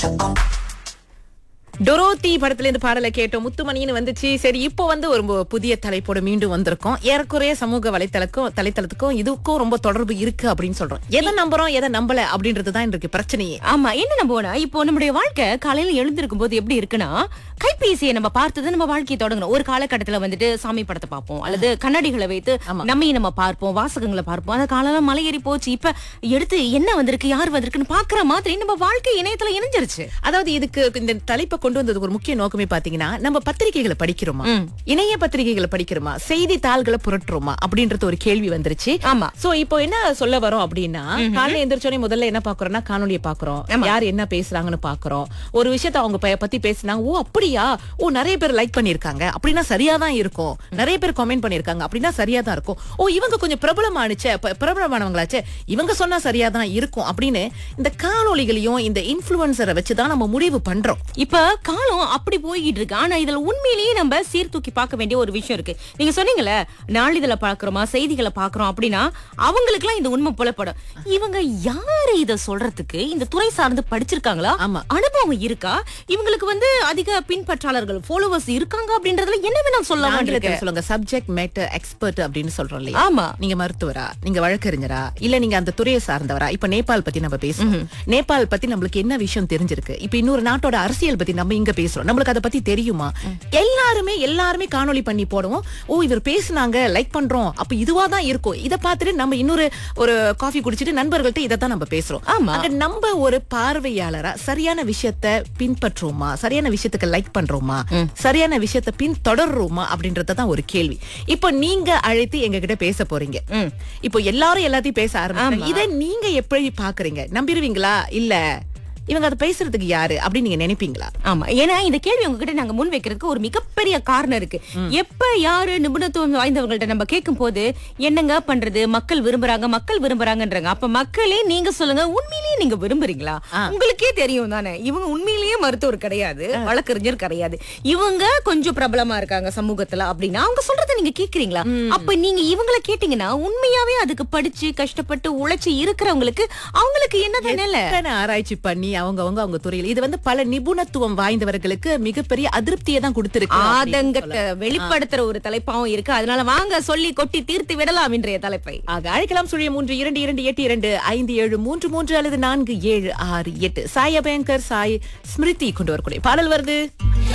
டொரோத்தி படத்துல இருந்து பாடலை கேட்டோம் முத்துமணின்னு வந்துச்சு சரி இப்போ வந்து ஒரு மு- புதிய தலைப்போட மீண்டும் வந்திருக்கோம் ஏறக்குறைய சமூக வலைத்தளக்கும் தலைத்தளத்துக்கும் இதுக்கும் ரொம்ப தொடர்பு இருக்கு அப்படின்னு சொல்றோம் எதை நம்புறோம் எதை நம்பல அப்படின்றது தான் இருக்கு பிரச்சனையே ஆமா என்ன நம்புவோம்னா இப்போ நம்முடைய வாழ்க்கை காலையில எழுந்திருக்கும் போது எப்படி இருக்குன்னா கைபேசியை நம்ம பார்த்தது நம்ம வாழ்க்கையை தொடங்கணும் ஒரு காலகட்டத்துல வந்துட்டு சாமி படத்தை பார்ப்போம் அல்லது கண்ணாடிகளை வைத்து நம்மையும் நம்ம பார்ப்போம் வாசகங்களை பார்ப்போம் அந்த காலம் மலை ஏறி போச்சு இப்ப எடுத்து என்ன வந்திருக்கு யார் வந்திருக்குன்னு பாக்குற மாதிரி நம்ம வாழ்க்கை இணையத்துல இணைஞ்சிருச்சு அதாவது இதுக்கு இந்த தலைப்பை கொண்டு வந்ததுக்கு ஒரு முக்கிய நோக்கமே பாத்தீங்கன்னா நம்ம பத்திரிகைகளை படிக்கிறோமா ம். இணைய பத்திரிகைகளை படிக்கிறோமா செய்தித்தாள்களை புரட்டுறோமா அப்படின்றது ஒரு கேள்வி வந்துருச்சு ஆமா சோ இப்போ என்ன சொல்ல வரோம் அப்படின்னா காலையில எந்திரிச்சோடனே முதல்ல என்ன பாக்குறோம்னா காணொலியை பாக்குறோம் யார் என்ன பேசுறாங்கன்னு பாக்குறோம் ஒரு விஷயத்த அவங்க ப- பத்தி பேசுனாங்க ஓ அப்படியா ஓ நிறைய பேர் லைக் பண்ணிருக்காங்க அப்படின்னா சரியா தான் இருக்கும் நிறைய பேர் கமெண்ட் பண்ணிருக்காங்க அப்படின்னா சரியா தான் இருக்கும் ஓ இவங்க கொஞ்சம் பிரபலமானுச்சே ப- பிரபலமானவங்களாச்சே இவங்க சொன்னா சரியா தான் இருக்கும் அப்படின்னு இந்த காணொளிகளையும் இந்த இன்ஃபுளுசரை வச்சுதான் நம்ம முடிவு பண்றோம் இப்ப காலம் அப்படி போய்கிட்டு இருக்கு ஆனா இதுல உண்மையிலேயே நம்ம சீர்தூக்கி பார்க்க வேண்டிய ஒரு விஷயம் இருக்கு நீங்க சொன்னீங்கல்ல நாளிதழ பாக்குறோமா செய்திகளை பாக்குறோம் அப்படின்னா அவங்களுக்கு எல்லாம் இந்த உண்மை புலப்படும் இவங்க யாரு இத சொல்றதுக்கு இந்த துறை சார்ந்து படிச்சிருக்காங்களா ஆமா. அனுபவம் இருக்கா இவங்களுக்கு வந்து அதிக பின்பற்றாளர்கள் ஃபாலோவர்ஸ் இருக்காங்க அப்படின்றதுல என்ன வேணா சொல்லலாம் ஆங்கிலத்துல சொல்லுங்க சப்ஜெக்ட் மேட்டர் எக்ஸ்பர்ட் அப்படின்னு சொல்றோம் இல்லையா ஆமா நீங்க மருத்துவரா நீங்க வழக்கறிஞரா இல்ல நீங்க அந்த துறையை சார்ந்தவரா இப்ப நேபாள் பத்தி நம்ம பேசுறோம் நேபாள் பத்தி நம்மளுக்கு என்ன விஷயம் தெரிஞ்சிருக்கு இப்ப இன்னொரு நாட்டோட அரசியல் பத்தி நம்ம இங்க பேசுறோம் நம்மளுக்கு அதை பத்தி தெரியுமா எல்லாருமே எல்லாருமே காணொளி பண்ணி போடுவோம் ஓ இவர் பேசுனாங்க லைக் பண்றோம் அப்ப இதுவா தான் இருக்கும் இத பார்த்துட்டு நம்ம இன்னொரு ஒரு காஃபி குடிச்சிட்டு நண்பர்கள்ட்ட இதை தான் நம்ம பேசுறோம் ஆமா. அங்க நம்ம ஒரு பார்வையாளரா சரியான விஷயத்த பின்பற்றுவோமா சரியான விஷயத்துக்கு லைக் பண்றோமா சரியான விஷயத்த பின் தொடர்றோமா அப்படின்றத தான் ஒரு கேள்வி இப்போ நீங்க அழைத்து எங்க கிட்ட பேச போறீங்க ம். இப்போ எல்லாரும் எல்லாத்தையும் பேச ஆரம்பிச்சாங்க இதை நீங்க எப்படி பாக்குறீங்க நம்பிடுவீங்களா இல்ல இவங்க அதை பேசுறதுக்கு யாரு அப்படின்னு நீங்க நினைப்பீங்களா ஆமா ஏன்னா இந்த கேள்வி உங்ககிட்ட நாங்க முன் வைக்கிறதுக்கு ஒரு மிகப்பெரிய காரணம் இருக்கு எப்ப யாரு நிபுணத்துவம் வாய்ந்தவங்கள்ட்ட நம்ம கேட்கும் போது என்னங்க பண்றது மக்கள் விரும்புறாங்க மக்கள் விரும்புறாங்கன்றாங்க அப்ப மக்களே நீங்க சொல்லுங்க உண்மையிலேயே நீங்க விரும்புறீங்களா உங்களுக்கே தெரியும் தானே இவங்க உண்மையிலேயே மருத்துவர் கிடையாது வழக்கறிஞர் கிடையாது இவங்க கொஞ்சம் பிரபலமா இருக்காங்க சமூகத்துல அப்படின்னா அவங்க சொல்றத நீங்க கேக்குறீங்களா அப்ப நீங்க இவங்கள கேட்டீங்கன்னா உண்மையாவே அதுக்கு படிச்சு கஷ்டப்பட்டு உழைச்சு இருக்கிறவங்களுக்கு அவங்களுக்கு என்னதான் நிலை எத்தனை ஆராய்ச்சி பண்ணி அவங்க அவங்க அவங்க துறையில இது வந்து பல நிபுணத்துவம் வாய்ந்தவர்களுக்கு மிகப்பெரிய அதிருப்தியை தான் கொடுத்திருக்கு அப்படின்னு ஆதங்கத்தை வெளிப்படுத்துற ஒரு தலைப்பாவும் இருக்கு அதனால வாங்க சொல்லி கொட்டி தீர்த்து விடலாம் இன்றைய தலைப்பை ஆக அழைக்கலாம் சுழிய மூன்று இரண்டு இரண்டு எட்டு இரண்டு ஐந்து ஏழு மூன்று மூன்று அல்லது நான்கு ஏழு ஆறு எட்டு சாய் அபயங்கர் சாய் ஸ்மிருதி கொண்டு வரக்கூடிய பாடல் வருது